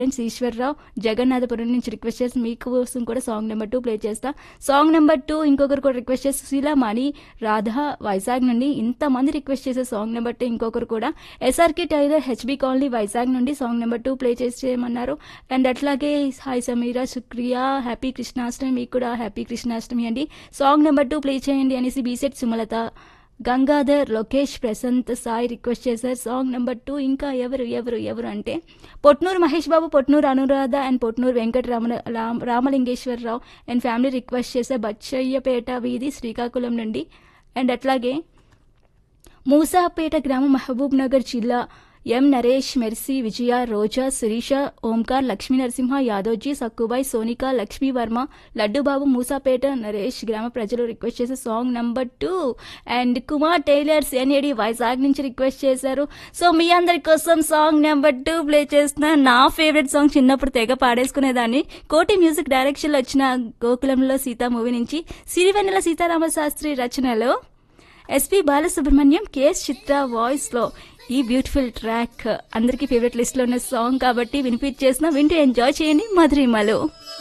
friends Eswar Rao Jagannathapuram నుంచి request చేసి మీకోసం కూడా సాంగ్ నెంబర్ టూ ప్లే చేస్తా సాంగ్ నెంబర్ టూ ఇంకొకరు కూడా రిక్వెస్ట్ చేసి సుశీల మణి రాధా వైజాగ్ నుండి ఇంతమంది రిక్వెస్ట్ చేసే సాంగ్ నెంబర్ టూ ఇంకొకరు కూడా SRK tailor HB colony Vizag నుండి సాంగ్ నెంబర్ టూ ప్లే చేసి చేయమన్నారు అండ్ అట్లాగే హాయ్ సమీరా శుక్రియా హ్యాపీ కృష్ణాష్టమి మీకు కూడా హ్యాపీ కృష్ణాష్టమి అండి సాంగ్ నెంబర్ టూ ప్లే చేయండి అనేసి బీసెట్ సుమలత గంగాధర్ లోకేష్ ప్రశాంత్ సాయి రిక్వెస్ట్ చేశారు సాంగ్ నెంబర్ టూ ఇంకా ఎవరు ఎవరు ఎవరు అంటే Potnuru Mahesh Babu Potnuru Anuradha and Potnuru Venkata Rama Rama- Ramalingeswara Rao and family request చేశారు బచ్చయ్యపేట వీధి శ్రీకాకుళం నుండి అండ్ అట్లాగే మూసాపేట గ్రామం మహబూబ్ నగర్ జిల్లా ఎం నరేష్ మెర్సీ విజయ రోజా శిరీష ఓంకార్ లక్ష్మీ నరసింహ యాదవ్జీ సక్కుబాయ్ సోనిక లక్ష్మీ వర్మ లడ్డుబాబు మూసాపేట నరేష్ గ్రామ ప్రజలు రిక్వెస్ట్ చేసే song number two and Kumar tailors NAD Vizag నుంచి రిక్వెస్ట్ చేశారు సో మీ అందరి కోసం సాంగ్ నెంబర్ టూ ప్లే చేస్తున్న నా ఫేవరెట్ సాంగ్ చిన్నప్పుడు తెగ పాడేసుకునేదాన్ని కోటి మ్యూజిక్ డైరెక్షన్లో వచ్చిన గోకులంలో సీత మూవీ నుంచి సిరివెన్నెల సీతారామ శాస్త్రి రచనలో ఎస్పి బాలసుబ్రహ్మణ్యం కేఎస్ చిత్ర వాయిస్లో ఈ బ్యూటిఫుల్ ట్రాక్ అందరికీ ఫేవరెట్ లిస్ట్లో ఉన్న సాంగ్ కాబట్టి వినిపించేసిన వింటూ ఎంజాయ్ చేయండి మధురిమలో